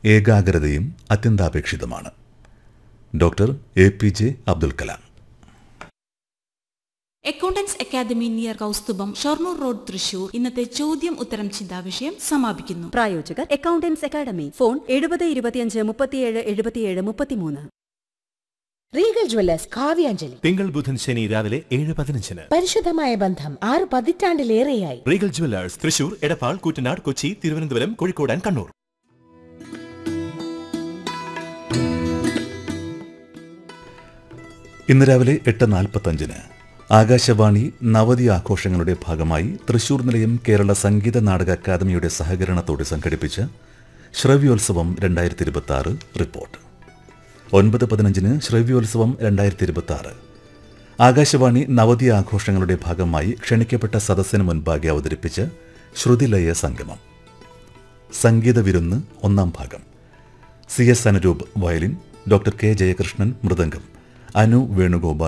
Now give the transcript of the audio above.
ഏകാഗ്രതയും അത്യന്താപേക്ഷിതമാണ് doctor A P J Abdul Kalam accountants academy near Kausthubham Shoranur road Thrissur ഇന്നത്തെ ചോദ്യം ഉത്തരം ചിന്താവിഷയം സമാപിക്കുന്നു പ്രായോജകർ അക്കൗണ്ടൻസ് അക്കാദമി ഫോൺ എഴുപത് ഇരുപത്തിയഞ്ച് മുപ്പത്തിയേഴ് എഴുപത്തിയേഴ് മുപ്പത്തിമൂന്ന് റീഗൽ ജ്വല്ലേഴ്സ് കാവ്യാഞ്ജലി തിങ്കൾ ബുധൻ ശനി രാവിലെ ഏഴ് പതിനഞ്ചിന് പരിശുദ്ധമായ ബന്ധം ആറ് പതിറ്റാണ്ടിലേറെയായി Regal jewellers Thrissur Edappal Koottanad Kochi Thiruvananthapuram Kozhikode and Kannur ഇന്ന് രാവിലെ എട്ട് നാൽപ്പത്തഞ്ചിന് ആകാശവാണി നവതി ആഘോഷങ്ങളുടെ ഭാഗമായി തൃശൂർ നിലയം കേരള സംഗീത നാടക അക്കാദമിയുടെ സഹകരണത്തോടെ സംഘടിപ്പിച്ച ശ്രവ്യോത്സവം രണ്ടായിരത്തി ഇരുപത്തി ആറ് റിപ്പോർട്ട് ഒൻപത് പതിനഞ്ചിന് ശ്രവ്യോത്സവം രണ്ടായിരത്തി ഇരുപത്തി ആറ് ആകാശവാണി നവതി ആഘോഷങ്ങളുടെ ഭാഗമായി ക്ഷണിക്കപ്പെട്ട സദസ്സിന് മുൻപാകെ അവതരിപ്പിച്ച ശ്രുതിലയ സംഗമം സംഗീത വിരുന്ന് ഒന്നാം ഭാഗം C S Anuroop violin doctor K Jayakrishnan മൃദംഗം അനു വേണുഗോപാൽ